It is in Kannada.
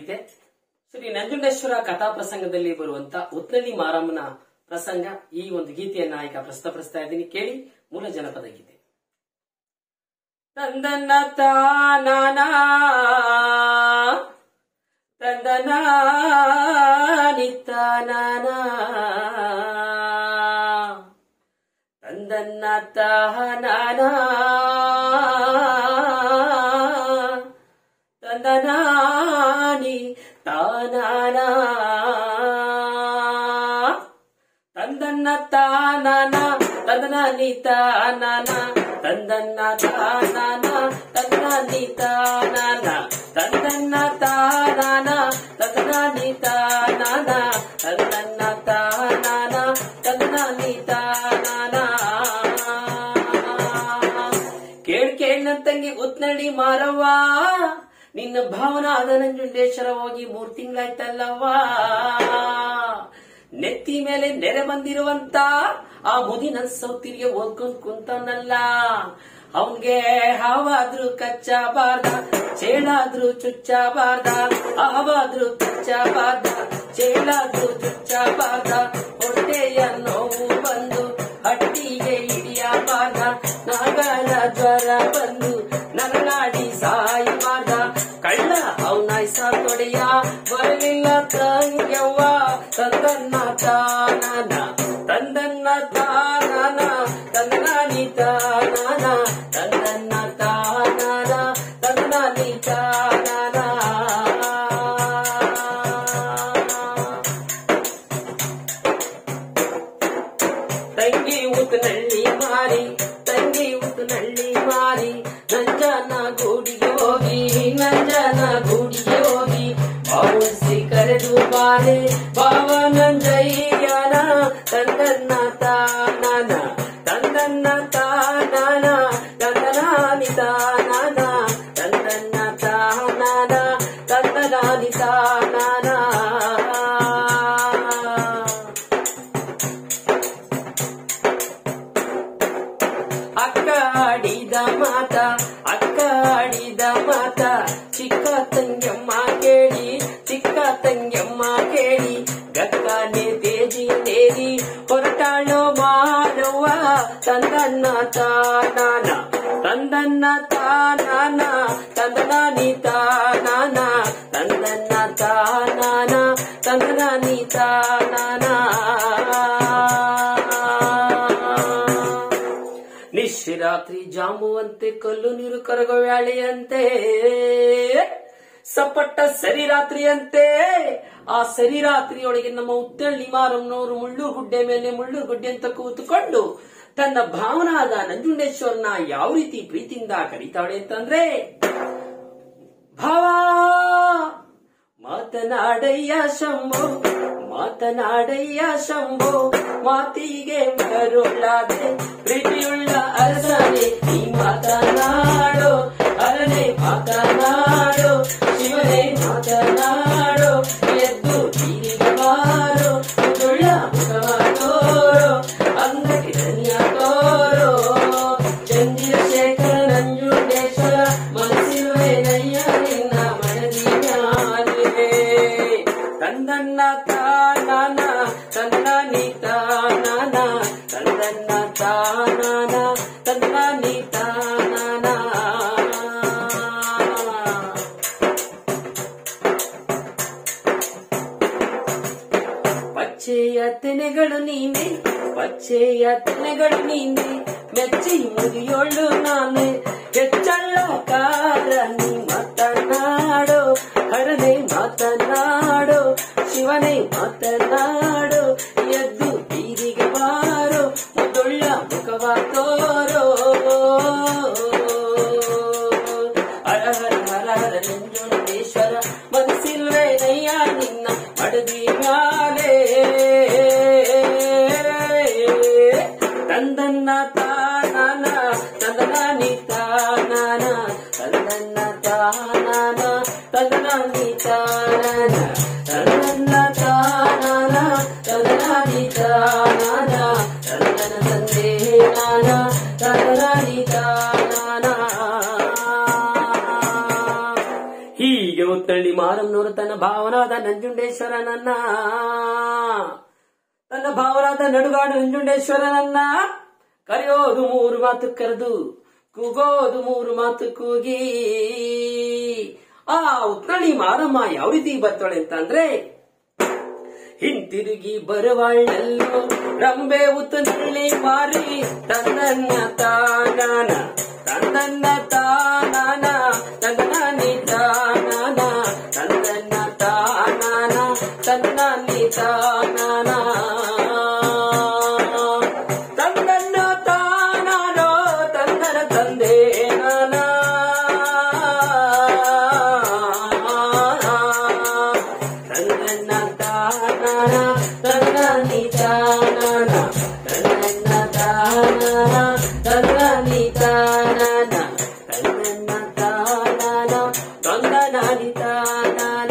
ಗೀತೆ ಶ್ರೀ ನಂಜುಂಡೇಶ್ವರ ಕಥಾ ಪ್ರಸಂಗದಲ್ಲಿ ಬರುವಂತ ಉತ್ನಳ್ಳಿ ಮಾರಮ್ಮನ ಪ್ರಸಂಗ ಈ ಒಂದು ಗೀತೆಯನ್ನ ಈಗ ಪ್ರಸ್ತುತಪಡಿಸ್ತಾ ಇದ್ದೀನಿ ಕೇಳಿ ಮೂಲ ಜನಪದ ಗೀತೆ ತಂದನ್ನ ತಾನಾನ ತಂದನ ನಿತ್ತಾನಾನ ತಂದನ್ನ ತಾನಾನ ತಂದನಾನಿ ತಾನಾನ ತಂದನ್ನ ತಾನಾನ ತಂದನಾನಿ ತಾನಾನ ತಂದನ್ನ ತಾನಾನ ತಂದನಾನಿ ತಾನಾನ ತಂದನ್ನ ತಾನಾನ ತಂದನಾನಿ ತಾನಾನ ತಂದನ್ನ ತಾನಾನ ತಂದನಾನಿ ತಾನಾನ ಕೇಳ್ ಕೇಳ್ ನನ್ ತಂಗಿ ಉತ್ನಡಿ ಮಾರವ್ವ ನಿನ್ನ ಭಾವನಾದ ನಂಜುಂಡೇಶ್ವರ ಹೋಗಿ ಮೂರ್ ತಿಂಗಳಾಯ್ತಲ್ಲವ್ವ ನೆತ್ತಿ ಮೇಲೆ ನೆರೆ ಬಂದಿರುವಂತ ಆ ಮುದಿ ನನ್ ಸೌತಿರಿಗೆ ಓದ್ಕೊಂಡ್ ಕುಂತವನಲ್ಲ ಅವನ್ಗೆ ಹಾವಾದ್ರೂ ಕಚ್ಚಬಾರ್ದ ಚೇಳಾದ್ರೂ ಚುಚ್ಚಬಾರ್ದ ಹಾವಾದ್ರೂ ಕಚ್ಚಬಾರ್ದ ಚೇಳಾದ್ರೂ ಚುಚ್ಚಬಾರ್ದ ಹೊಟ್ಟೆಯ ನೋವು ಬಂದು ಹಟ್ಟಿಗೆ ಹಿಡಿಯಬಾರ್ದ ನಾಗರ ಜ್ವರ ಬಂದು ನರಳಾಡಿ ಸಾಯಬಾರ್ದ ಕಳ್ಳ ಅವನಾಯ್ಸ ತೊಡೆಯ ಬರಲಿಲ್ಲ ತಂಗ್ಯವ್ವ ತಂದನ್ನ ತಾನನ ತಂದನ್ನ ತಾನನ ತಂದನಾನಿ ತಾನನ ತಂದನ್ನ ತಾನನ ತಂದನಾನಿ ತಾನನ ತಂಗಿ ಉತ್ತನಳ್ಳಿ ಮಾರಿ ತಂಗಿ ಉತ್ತನಳ್ಳಿ ಮಾರಿ ನಂಜನ ಗೂಡಿಗೆ ಹೋಗಿ ನಂಜನ ಗೂಡಿಗೆ ಹೋಗಿ ಬಾವಿಸಿ ಕರೆದು ಬಾರೆ ಬಾವ ನಂಜಯ್ಯನ ತಂದನ್ನ ತಾನನ ತಂದನ್ನ ತಾನನ ತಂದನಾನಿ ತಾನನ ತಂದನ್ನ ತಾನನ ತಂದನಾನಿ ತಾನನ ಅಕ್ಕ ಆಡಿದ ಮಾತ ಅಕ್ಕ ಆಡಿದ ಮಾತ ಚಿಕ್ಕ ತಂಗಮ್ಮ ಕೇಳಿ ಚಿಕ್ಕ ತಂಗಮ್ಮ ಕೇಳಿ ಗಕ್ಕನೆ ತೇಜಿ ನೇರಿ ಹೊರಟಾಳೋ ಮಾನವ್ವ ತಂದನ್ನ ತಾನಾನ ತಂದನ್ನ ತಾನಾನ ತಂದನಾನಿ ತಾನಾನ ತಂದನ್ನ ತಾನಾನ ತಂದನಾನಿ ತಾನಾನ ನಿಶಿರಾತ್ರಿ ಜಾಮುವಂತೆ ಕಲ್ಲು ನೀರು ಕರಗೋ ವ್ಯಾಳೆಯಂತೆ ಸಪಟ್ಟ ಸರಿರಾತ್ರಿಯಂತೆ ಆ ಸರಿರಾತ್ರಿಯೊಳಗೆ ನಮ್ಮ ಉತ್ತಳ್ಳಿ ಮಾರಮ್ಮನವರು ಮುಳ್ಳೂರು ಗುಡ್ಡೆ ಮೇಲೆ ಮುಳ್ಳೂರು ಗುಡ್ಡೆ ಅಂತ ಕೂತುಕೊಂಡು ತನ್ನ ಭಾವನಾದ ನಂಜುಂಡೇಶ್ವರನ ಯಾವ ರೀತಿ ಪ್ರೀತಿಯಿಂದ ಕರೀತಾಳೆ ಅಂತಂದ್ರೆ ಭಾವ ಮಾತನಾಡಯ್ಯ ಶಂಭೋ ಮಾತನಾಡಯ್ಯ ಶಂಭೋ ಮಾತಿಗೆ ಮರುಳಾದೆ ಪ್ರೀತಿಯುಳ್ಳ ಅರಸನೆ ನೀ ಮಾತನಾಡೋ ಅರನೆ ಮಾತನಾಡೋ ಶಿವನೇ ಮಾತನಾಡೋ ಎದ್ದು ಬೀರಿಗೆ ಬಾರೋ ಮುಳ್ಳ ಮುಖವಾಡೋರೋ ಅಂಗಕ್ಕೆ ಧನ್ಯ ತೋರೋ ಚಂದ್ರಶೇಖರ ನಂಜುಂಡೇಶ್ವರ ಮನಸ್ಸಿರುವೆ ನಯ್ಯ ನಿನ್ನ ಮನದಿ ಮ್ಯಾಲೆ ತಂದನ್ನ ತಾನಾನ ತಂದನಾನಿ ತಾನಾನ ತಂದನ್ನ ತಾನಾನ ತಂದನಾನಿ ತಾನಾನ ಪಚ್ಚೆಯ ತೆನೆಗಳು ನೀನೆ ಪಚ್ಚೆಯ ತೆನೆಗಳು ನೀನೆ ಮೆಚ್ಚಿ ಮುಗಿಯೋಳು ನಾನೇ ಹೆಚ್ಚಳ್ಳ ಕಾರ ನೀ ಮಾತನಾಡೋ ಹರನೆ ಮಾತನಾಡೋ ಶಿವನೇ ಮಾತನಾಡೋ ಎದ್ದು ಬೀದಿಗೆ ಬಾರೋ ಮುದುಳ್ಳ ಮುಖವ ತೋರೋ ಹರ ಹರ ಹರ ಹರ ನಂಜುಂಡೇಶ್ವರ ಮನಸ್ಸಿಲ್ವೇ ನಯ್ಯ ನಿನ್ನ ಮಡದಿ ಮ್ಯಾಲೆ ತಂದನ್ನ ತಾನಾನ ತಂದನಾನಿ ತಾನಾನ ತಂದನ್ನ ತಾನಾನ ತಂದನಾನಿ ತಾನಾನ ತಂದನ್ನ ತಾನಾನ ತಂದನಾನಿ ತಾನಾನ ತಂದನ ತಂದೆ ನಾನ ತಂದನಾನಿ ತಾನಾನ ಹೀಗೆ ಒತ್ತಳ್ಳಿ ಮಾರಮ್ಮನವರು ತನ್ನ ಭಾವನಾದ ನಂಜುಂಡೇಶ್ವರನನ್ನ ತನ್ನ ಭಾವನಾದ ನಡುಗಾಡು ನಂಜುಂಡೇಶ್ವರನನ್ನ ಕರೆಯೋದು ಮೂರು ಮಾತು ಕರೆದು ಕೂಗೋದು ಮೂರು ಮಾತು ಕೂಗಿ ಆ ಉತ್ತಳಿ ಮಾರಮ್ಮ ಯಾವ ರೀತಿ ಬರ್ತಾಳೆ ಅಂತಂದ್ರೆ ಹಿಂತಿರುಗಿ ಬರುವಳ್ಳಲ್ಲೂ ರಂಬೆ ಉತ್ತನಳ್ಳಿ ಮಾರಿ ತನ್ನನ್ನ ತಾನಾನ ತನ್ನನ್ನ ತಾನಾನ ತನ್ನನಿ ತಾನಾನ ತನ್ನನ್ನ ತಾನಾನ ತನ್ನನಿ ತಾನಾನ ತನ್ನನ್ನ ತಾನಾನೋ ತನ್ನನ ತಂದೆ ತನ್ನ ತಾನ ತನ್ನ ನಿತಾನ ತನ್ನ ತಾನ ತನ್ನ ನಿತಾನ ತನ್ನ ತಾನ ತಂದನ ನಿತಾನ